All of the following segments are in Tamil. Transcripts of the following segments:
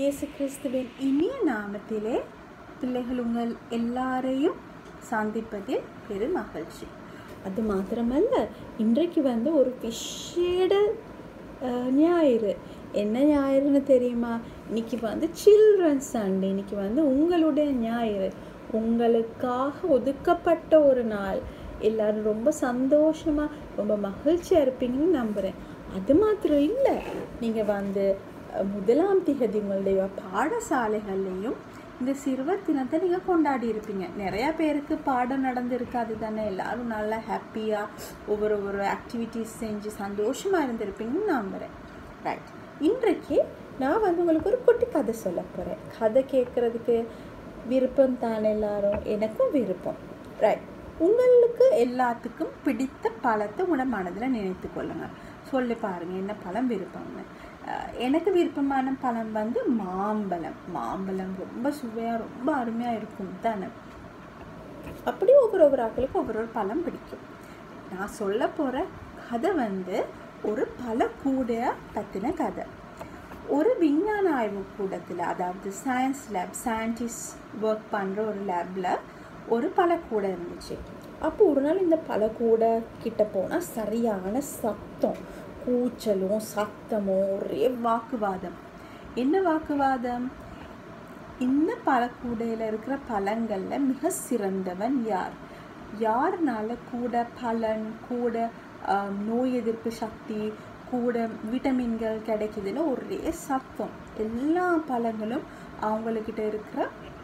இயேசு கிறிஸ்துவின் இனிய நாமத்திலே பிள்ளைகள் உங்கள் எல்லாரையும் சந்திப்பதில் பெரும் மகிழ்ச்சி அது மாத்திரமல்ல இன்றைக்கு வந்து ஒரு விசேட அஹ், ஞாயிறு என்ன ஞாயிறுன்னு தெரியுமா இன்னைக்கு வந்து சில்ட்ரன்ஸ் சண்டே இன்னைக்கு வந்து உங்களுடைய ஞாயிறு உங்களுக்காக ஒதுக்கப்பட்ட ஒரு நாள் எல்லாரும் ரொம்ப சந்தோஷமா ரொம்ப மகிழ்ச்சியா இருப்பீங்கன்னு நம்புறேன் அது மாத்திரம் இல்லை நீங்க வந்து அஹ், முதலாம் திகதி உங்களுடைய பாடசாலைகள்லையும் இந்த சிறுவர் தினத்தை நீங்கள் கொண்டாடி இருப்பீங்க நிறைய பேருக்கு பாடம் நடந்திருக்காது தானே எல்லாரும் நல்லா ஹாப்பியாக ஒவ்வொரு ஒரு ஆக்டிவிட்டீஸ் செஞ்சு சந்தோஷமாக இருந்திருப்பீங்கன்னு நம்புகிறேன் ரைட் இன்றைக்கு நான் வந்து உங்களுக்கு ஒரு குட்டி கதை சொல்ல போகிறேன் கதை கேட்குறதுக்கு விருப்பம் தானே எல்லாரும் எனக்கும் விருப்பம் ரைட் உங்களுக்கு எல்லாத்துக்கும் பிடித்த பழத்தை உங்களோட மனதில் நினைத்து கொள்ளுங்க சொல்லி பாருங்க என்ன பழம் விருப்பம்னு அஹ் எனக்கு விருப்பமான பழம் வந்து மாம்பழம் மாம்பழம் ரொம்ப சுவையாக ரொம்ப அருமையாக இருக்கும் தானே அப்படி ஒவ்வொரு ஒவ்வொரு ஆட்களுக்கும் ஒவ்வொரு ஒரு பழம் பிடிக்கும் நான் சொல்ல போகிற கதை வந்து ஒரு பழக்கூடைய பற்றின கதை ஒரு விஞ்ஞான ஆய்வு கூடத்தில் அதாவது சயின்ஸ் லேப் சயின்டிஸ்ட் ஒர்க் பண்ணுற ஒரு லேபில் ஒரு பழக்கூடை இருந்துச்சு அப்போ ஒரு நாள் இந்த பழக்கூடை கிட்ட போனால் சரியான சத்தம் கூச்சலும் சத்தமும் ஒரே வாக்குவாதம் என்ன வாக்குவாதம் இந்த பழக்கூடையில் இருக்கிற பழங்களில் மிக சிறந்தவன் யார் யாருனால கூட பலன் கூட ஆம், நோய் எதிர்ப்பு சக்தி கூட விட்டமின்கள் கிடைக்குதுன்னு ஒரே சத்தம் எல்லா பழங்களும் அவங்கக்கிட்ட இருக்கிற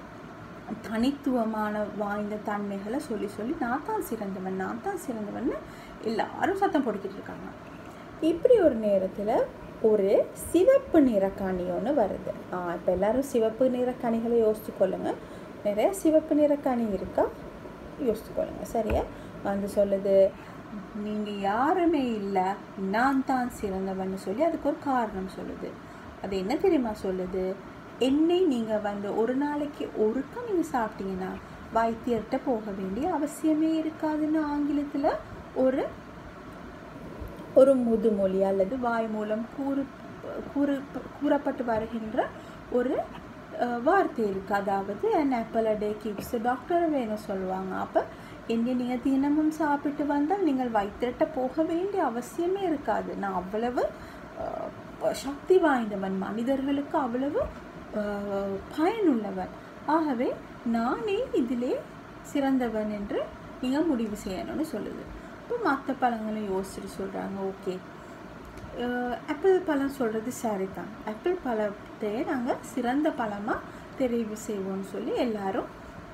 தனித்துவமான வாய்ந்த தன்மைகளை சொல்லி சொல்லி நான் தான் சிறந்தவன் நான் தான் சிறந்தவன்னு எல்லாரும் சத்தம் போட்டுக்கிட்டு இருக்காங்க இப்படி ஒரு நேரத்தில் ஒரு சிவப்பு நிற கனி ஒன்று வருது ஆ இப்போ எல்லாரும் சிவப்பு நிற கனிகளை யோசிச்சு கொள்ளுங்க நிறைய சிவப்பு நிற கனி இருக்கா யோசிச்சு கொள்ளுங்க சரியா வந்து சொல்லுது நீங்கள் யாருமே இல்லை நான் தான் சிறந்தவன்னு சொல்லி அதுக்கு ஒரு காரணம் சொல்லுது அது என்ன தெரியுமா சொல்லுது என்னை நீங்கள் வந்து ஒரு நாளைக்கு ஒருக்கா நீங்கள் சாப்பிட்டீங்கன்னா வைத்தியர்கிட்ட போக வேண்டிய அவசியமே இருக்காதுன்னு ஆங்கிலத்தில் ஒரு ஒரு முதுமொழி அல்லது வாய் மூலம் கூறு கூறு கூறப்பட்டு வருகின்ற ஒரு அஹ், வார்த்தை இருக்கு அதாவது an apple a day keeps the doctor வேணும் சொல்லுவாங்க அப்போ என்ன நீங்கள் தினமும் சாப்பிட்டு வந்தால் நீங்கள் வைத்தியர்கிட்ட போக வேண்டிய அவசியமே இருக்காது நான் அவ்வளவு அஹ், சக்தி வாய்ந்தவன் மனிதர்களுக்கு அவ்வளவு அஹ், பயனுள்ளவன் ஆகவே நானே இதிலே சிறந்தவன் என்று நீங்கள் முடிவு செய்யணும்னு சொல்லுது இப்போ மற்ற பழங்களும் யோசிச்சுட்டு சொல்கிறாங்க ஓகே ஆப்பிள் பழம் சொல்கிறது சரி தான் ஆப்பிள் பழத்தையே நாங்கள் சிறந்த பழமாக தெரிவு செய்வோம்னு சொல்லி எல்லாரும்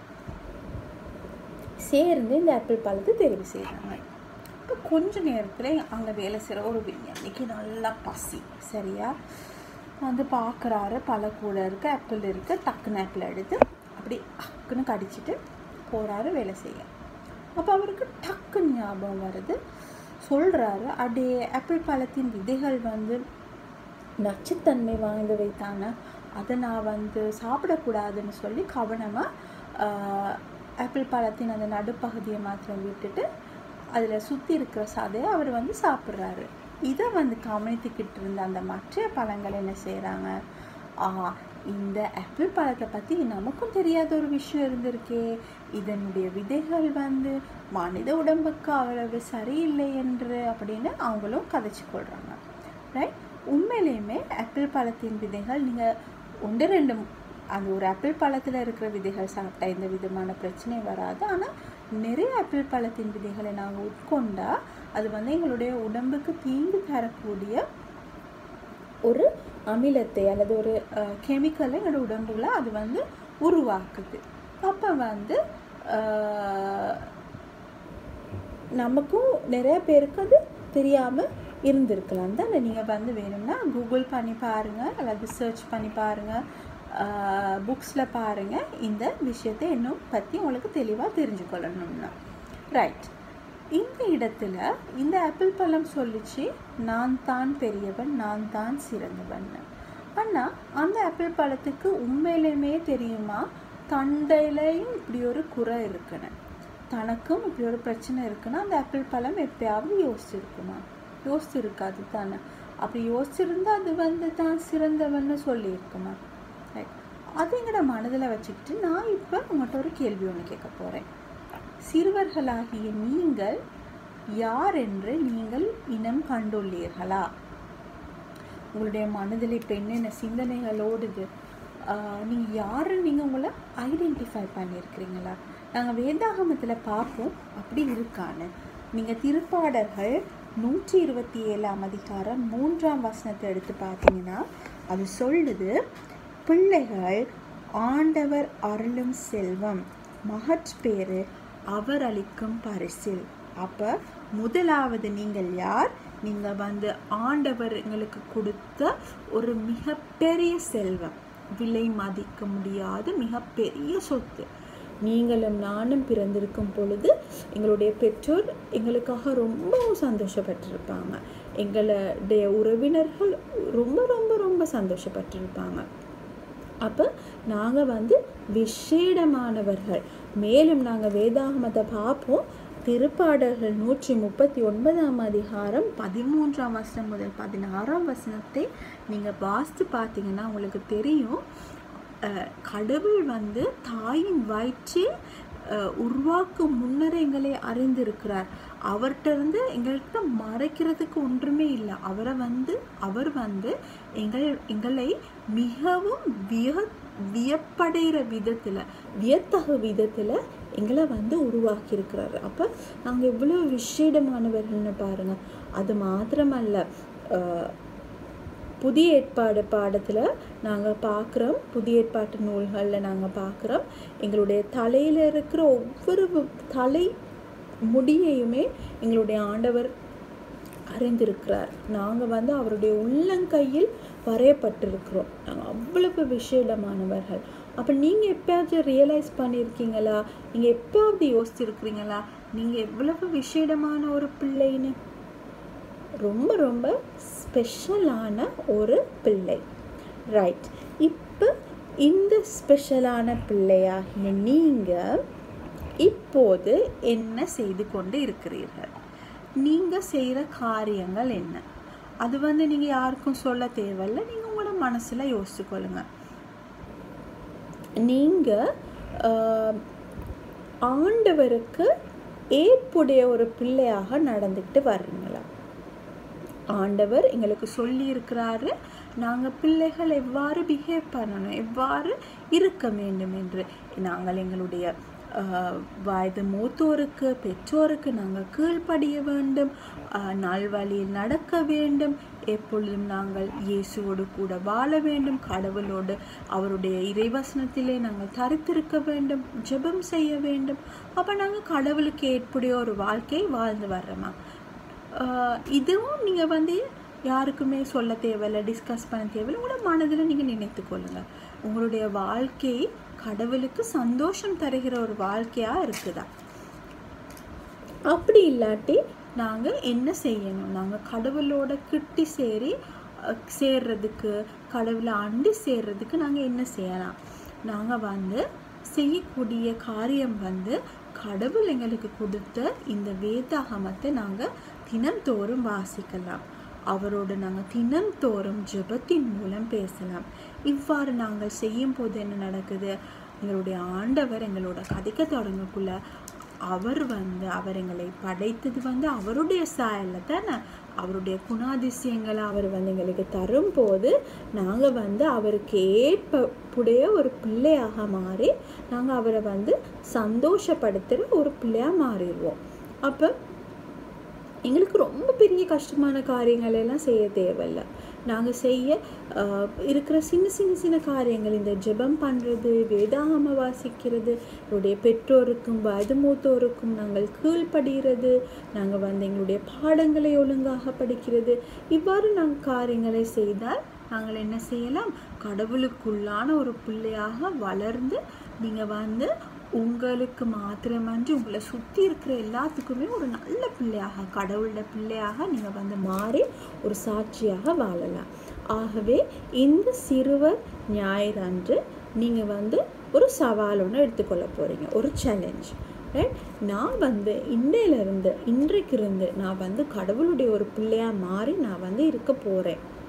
சேர்ந்து இந்த ஆப்பிள் பழத்தை தெரிவு செய்கிறாங்க இப்போ கொஞ்ச நேரத்தில் அங்கே வேலை செய்கிற ஒரு விஞ்ஞானிக்கு நல்லா பசி சரியா வந்து பார்க்குறாரு பழ கூட இருக்க ஆப்பிள் இருக்க டக்குன்னு ஆப்பிள் எடுத்து அப்படி டக்குன்னு கடிச்சிட்டு போகிறாரு வேலை செய்ய அப்போ அவருக்கு டக்குன்னு ஞாபகம் வருது சொல்கிறாரு அடே ஆப்பிள் பழத்தின் விதைகள் வந்து நச்சுத்தன்மை வாய்ந்தவை தானே அதை நான் வந்து சாப்பிடக்கூடாதுன்னு சொல்லி கவனமாக ஆப்பிள் பழத்தின் அந்த நடுப்பகுதியை மாத்திரம் விட்டுட்டு அதில் சுற்றி இருக்கிற சதையை அவர் வந்து சாப்பிட்றாரு இதை வந்து கவனித்துக்கிட்டு இருந்த அந்த மற்ற பழங்கள் என்ன செய்கிறாங்க ஆ இந்த ஆப்பிள் பழத்தை பற்றி நமக்கும் தெரியாத ஒரு விஷயம் இருந்திருக்கே இதனுடைய விதைகள் வந்து மனித உடம்புக்கு அவ்வளவு சரியில்லை என்று அப்படின்னு அவங்களும் கதைச்சு கொள்கிறாங்க ரைட் உண்மையிலேயுமே ஆப்பிள் பழத்தின் விதைகள் நீங்கள் ஒன்று ரெண்டு அந்த ஒரு ஆப்பிள் பழத்தில் இருக்கிற விதைகள் சாப்பிட்டா எந்த விதமான பிரச்சனையும் வராது ஆனால் நிறைய ஆப்பிள் பழத்தின் விதைகளை நாங்கள் உட்கொண்டா அது வந்து எங்களுடைய உடம்புக்கு தீங்கு தரக்கூடிய ஒரு அமிலத்தை அல்லது ஒரு கெமிக்கலை எங்களோட உடம்புல அது வந்து உருவாக்குது அப்போ வந்து அஹ், நமக்கும் நிறைய பேருக்கு அது தெரியாமல் இருந்திருக்கலாம் தானே நீங்கள் வந்து வேணும்னா கூகுள் பண்ணி பாருங்கள் அல்லது சர்ச் பண்ணி பாருங்கள் புக்ஸில் பாருங்கள் இந்த விஷயத்தை இன்னும் பற்றி உங்களுக்கு தெளிவாக தெரிஞ்சுக்கொள்ளணும்னா ரைட் இந்த இடத்துல இந்த ஆப்பிள் பழம் சொல்லிச்சு நான் தான் பெரியவன் நான் தான் சிறந்தவன் ஆனால் அந்த ஆப்பிள் பழத்துக்கு உண்மையிலுமே தெரியுமா தண்டையிலையும் இப்படி ஒரு குறை இருக்குன்னு தனக்கும் இப்படி ஒரு பிரச்சனை இருக்குன்னா அந்த ஆப்பிள் பழம் எப்பயாவது யோசிச்சிருக்குமா யோசிச்சிருக்காது தானே அப்படி யோசிச்சிருந்தா அது வந்து தான் சிறந்தவன்னு சொல்லியிருக்குமா ரைட் அது எங்களோட மனதில் வச்சுக்கிட்டு நான் இப்போ உங்கள்கிட்ட ஒரு கேள்வி ஒன்று கேட்க போகிறேன் சிறுவர்களாகிய நீங்கள் யார் என்று நீங்கள் இனம் கண்டுள்ளீர்களா உங்களுடைய மனதில் இப்போ என்னென்ன சிந்தனைகள் ஓடுது நீங்கள் யாருன்னு நீங்கள் உங்களை ஐடென்டிஃபை பண்ணியிருக்கிறீங்களா நாங்கள் வேதாகமத்தில் பார்ப்போம் அப்படி இருக்கான்னு நீங்கள் திருப்பாடல்கள் நூற்றி இருபத்தி ஏழாம் அதிகாரம் மூன்றாம் வசனத்தை எடுத்து பார்த்தீங்கன்னா அது சொல்லுது பிள்ளைகள் ஆண்டவர் அருளும் செல்வம் மகட்பேறு அவர் அளிக்கும் பரிசில் அப்போ முதலாவது நீங்கள் யார் நீங்கள் வந்து ஆண்டவர் எங்களுக்கு கொடுத்த ஒரு மிகப்பெரிய செல்வம் விலை மதிக்க முடியாத மிகப்பெரிய சொத்து நீங்களும் நானும் பிறந்திருக்கும் பொழுது எங்களுடைய பெற்றோர் எங்களுக்காக ரொம்பவும் சந்தோஷப்பட்டிருப்பாங்க எங்களுடைய உறவினர்கள் ரொம்ப ரொம்ப ரொம்ப சந்தோஷப்பட்டிருப்பாங்க அப்போ நாங்கள் வந்து விசேடமானவர்கள் மேலும் நாங்கள் வேதாகமத்தை பார்ப்போம் திருப்பாடல்கள் நூற்றி முப்பத்தி ஒன்பதாம் அதிகாரம் பதிமூன்றாம் வசனம் முதல் பதினாறாம் வசனத்தை நீங்கள் வாசித்து பார்த்தீங்கன்னா உங்களுக்கு தெரியும் அஹ், கடவுள் வந்து தாயின் வயிற்றில் அஹ், உருவாக்கும் முன்னர் எங்களை அறிந்திருக்கிறார் அவர்கிட்ட இருந்து எங்கள்கிட்ட மறைக்கிறதுக்கு ஒன்றுமே இல்லை அவரை வந்து அவர் வந்து எங்கள் எங்களை மிகவும் விய வியப்படைகிற விதத்தில் வியத்தகு விதத்தில் எங்களை வந்து உருவாக்கியிருக்கிறாரு அப்போ நாங்கள் எவ்வளோ விசேடமானவர்கள்னு பாருங்கள் அது மாத்திரமல்ல அஹ், புதிய ஏற்பாடு பாடத்தில் நாங்கள் பார்க்குறோம் புதிய ஏற்பாட்டு நூல்களில் நாங்கள் பார்க்குறோம் எங்களுடைய தலையில் இருக்கிற ஒவ்வொரு தலை முடியையுமே எங்களுடைய ஆண்டவர் அறிந்திருக்கிறார் நாங்கள் வந்து அவருடைய உள்ளங்கையில் வரையப்பட்டிருக்கிறோம் நாங்கள் அவ்வளவு விசேடமானவர்கள் அப்போ நீங்கள் எப்பயாச்சும் ரியலைஸ் பண்ணியிருக்கீங்களா நீங்கள் எப்பயாவது யோசிச்சிருக்கிறீங்களா நீங்கள் எவ்வளவு விசேடமான ஒரு பிள்ளைன்னு ரொம்ப ரொம்ப ஸ்பெஷலான ஒரு பிள்ளை ரைட் இப்போ இந்த ஸ்பெஷலான பிள்ளையாகிய நீங்கள் இப்போது என்ன செய்து கொண்டு இருக்கிறீர்கள் நீங்கள் செய்கிற காரியங்கள் என்ன அது வந்து நீங்கள் யாருக்கும் சொல்ல தேவையில்ல நீங்கள் உங்களோட மனசில் யோசிச்சுக்கொள்ளுங்க நீங்கள் ஆண்டவருக்கு ஏற்புடைய ஒரு பிள்ளையாக நடந்துக்கிட்டு வர்றீங்களா ஆண்டவர் எங்களுக்கு சொல்லி இருக்கிறாரு நாங்கள் பிள்ளைகள் எவ்வாறு பிஹேவ் பண்ணணும் எவ்வாறு இருக்க வேண்டும் என்று நாங்கள் எங்களுடைய ஆஹ், வயது மூத்தோருக்கு பெற்றோருக்கு நாங்கள் கீழ்ப்படிய வேண்டும் ஆஹ், நல்வழியில் நடக்க வேண்டும் எப்பொழுதும் நாங்கள் இயேசுவோடு கூட வாழ வேண்டும் கடவுளோடு அவருடைய இறைவசனத்திலே நாங்கள் தரித்திருக்க வேண்டும் ஜெபம் செய்ய வேண்டும் அப்போ நாங்கள் கடவுளுக்கு ஏற்புடைய ஒரு வாழ்க்கையை வாழ்ந்து வர்றோமா ஆஹ் இதுவும் நீங்கள் வந்து யாருக்குமே சொல்ல தேவையில்ல டிஸ்கஸ் பண்ண தேவையில்ல உங்களோட மனதில் நீங்கள் நினைத்து கொள்ளுங்கள் உங்களுடைய வாழ்க்கை கடவுளுக்கு சந்தோஷம் தருகிற ஒரு வாழ்க்கையாக இருக்குதா அப்படி இல்லாட்டி நாங்கள் என்ன செய்யணும் நாங்கள் கடவுளோட கிட்டி சேரி அஹ், சேர்றதுக்கு கடவுளை அண்டி சேர்றதுக்கு நாங்கள் என்ன செய்யலாம் நாங்கள் வந்து செய்யக்கூடிய காரியம் வந்து கடவுள் எங்களுக்கு கொடுத்த இந்த வேதாகமத்தை நாங்கள் தினம்தோறும் வாசிக்கலாம் அவரோடு நாங்கள் தினம்தோறும் ஜெபத்தின் மூலம் பேசலாம் இவ்வாறு நாங்கள் செய்யும் போது என்ன நடக்குது எங்களுடைய ஆண்டவர் எங்களோட கதைக்க தொடங்கக்குள்ள அவர் வந்து அவர் எங்களை படைத்தது வந்து அவருடைய சாயலில் தானே அவருடைய குணாதிசயங்களை அவர் வந்து எங்களுக்கு தரும்போது நாங்கள் வந்து அவருக்கு ஏற்புடைய ஒரு பிள்ளையாக மாறி நாங்கள் அவரை வந்து சந்தோஷப்படுத்துகிற ஒரு பிள்ளையாக மாறிடுவோம் அப்போ எங்களுக்கு ரொம்ப பெரிய கஷ்டமான காரியங்கள் எல்லாம் செய்ய தேவையில்ல நாங்கள் செய்ய ஆஹ், இருக்கிற சின்ன சின்ன சின்ன காரியங்கள் இந்த ஜெபம் பண்ணுறது வேதாகம வாசிக்கிறது என்னுடைய பெற்றோருக்கும் வயது மூத்தோருக்கும் நாங்கள் கீழ்ப்படுகிறது நாங்கள் வந்து எங்களுடைய பாடங்களை ஒழுங்காக படிக்கிறது இவ்வாறு நாங்கள் காரியங்களை செய்தால் நாங்கள் என்ன செய்யலாம் கடவுளுக்குள்ளான ஒரு பிள்ளையாக வளர்ந்து நீங்கள் வந்து உங்களுக்கு மாத்திரமன்றி உங்களை சுற்றி இருக்கிற எல்லாத்துக்குமே ஒரு நல்ல பிள்ளையாக கடவுளோட பிள்ளையாக நீங்கள் வந்து மாறி ஒரு சாட்சியாக வாழலாம் ஆகவே இந்த சிறுவர் ஞாயிறு அன்று நீங்கள் வந்து ஒரு சவால் ஒன்று எடுத்துக்கொள்ள போகிறீங்க ஒரு சேலஞ்ச் ரைட் நான் வந்து இன்றையிலிருந்து இன்றைக்கு இருந்து நான் வந்து கடவுளுடைய ஒரு பிள்ளையாக மாறி நான் வந்து இருக்க போகிறேன்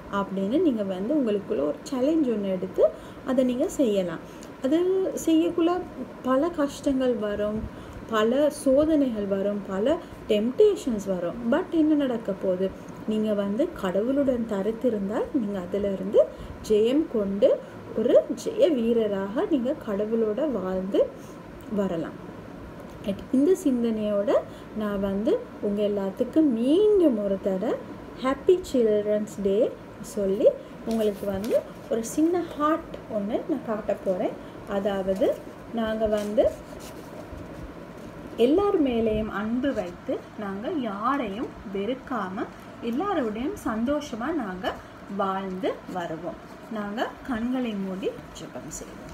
அப்படின்னு நீங்கள் வந்து உங்களுக்குள்ள ஒரு சேலஞ்ச் ஒன்று எடுத்து அதை நீங்கள் செய்யலாம் அது செய்யக்குள்ள பல கஷ்டங்கள் வரும் பல சோதனைகள் வரும் பல டெம்டேஷன்ஸ் வரும் பட் என்ன நடக்க போகுது நீங்கள் வந்து கடவுளுடன் தரித்திருந்தால் நீங்கள் அதிலிருந்து ஜெயம் கொண்டு ஒரு ஜெய வீரராக நீங்கள் கடவுளோட வாழ்ந்து வரலாம் Right. இந்த சிந்தனையோட நான் வந்து உங்கள் எல்லாத்துக்கும் மீண்டும் ஒரு தடவை ஹாப்பி சில்ட்ரன்ஸ் டே சொல்லி உங்களுக்கு வந்து ஒரு சின்ன ஹார்ட் ஒன்று நான் காட்ட போகிறேன் அதாவது நாங்கள் வந்து எல்லார் மேலேயும் அன்பு வைத்து நாங்கள் யாரையும் வெறுக்காமல் எல்லாரோடையும் சந்தோஷமாக நாங்கள் வாழ்ந்து வருவோம் நாங்கள் கண்களை மூடி ஜெபம் செய்வோம்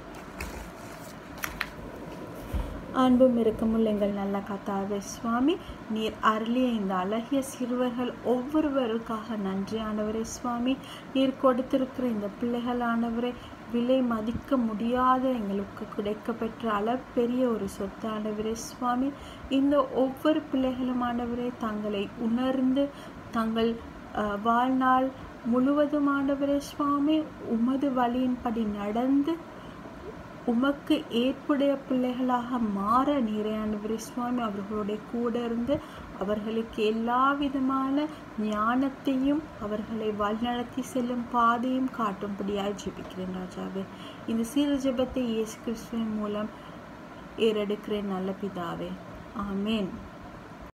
அன்பும் இருக்கமுள்ள எங்கள் நல்ல கத்தாவே சுவாமி நீர் அருளிய இந்த அழகிய சிறுவர்கள் ஒவ்வொருவருக்காக நன்றி ஆண்டவரே சுவாமி நீர் கொடுத்திருக்கிற இந்த பிள்ளைகள் ஆண்டவரே விலை மதிக்க முடியாத எங்களுக்கு கிடைக்கப்பெற்ற அளப்பெரிய ஒரு சொத்து ஆண்டவரே சுவாமி இந்த ஒவ்வொரு பிள்ளைகளும் ஆண்டவரே தங்களை உணர்ந்து தங்கள் அஹ், வாழ்நாள் முழுவதும் ஆண்டவரே சுவாமி உமது வழியின்படி நடந்து உமக்கு ஏற்புடைய பிள்ளைகளாக மாற நீரையாண்டவரே சுவாமி அவர்களுடைய கூட இருந்து அவர்களுக்கு எல்லா விதமான ஞானத்தையும் அவர்களை வழிநடத்தி செல்லும் பாதையும் காட்டும்படியாய் ஜெபிக்கிறேன் ராஜாவே இந்த சிறு ஜெபத்தை இயேசு கிறிஸ்துவின் மூலம் ஏறெடுக்கிறேன் நல்ல பிதாவே ஆமேன்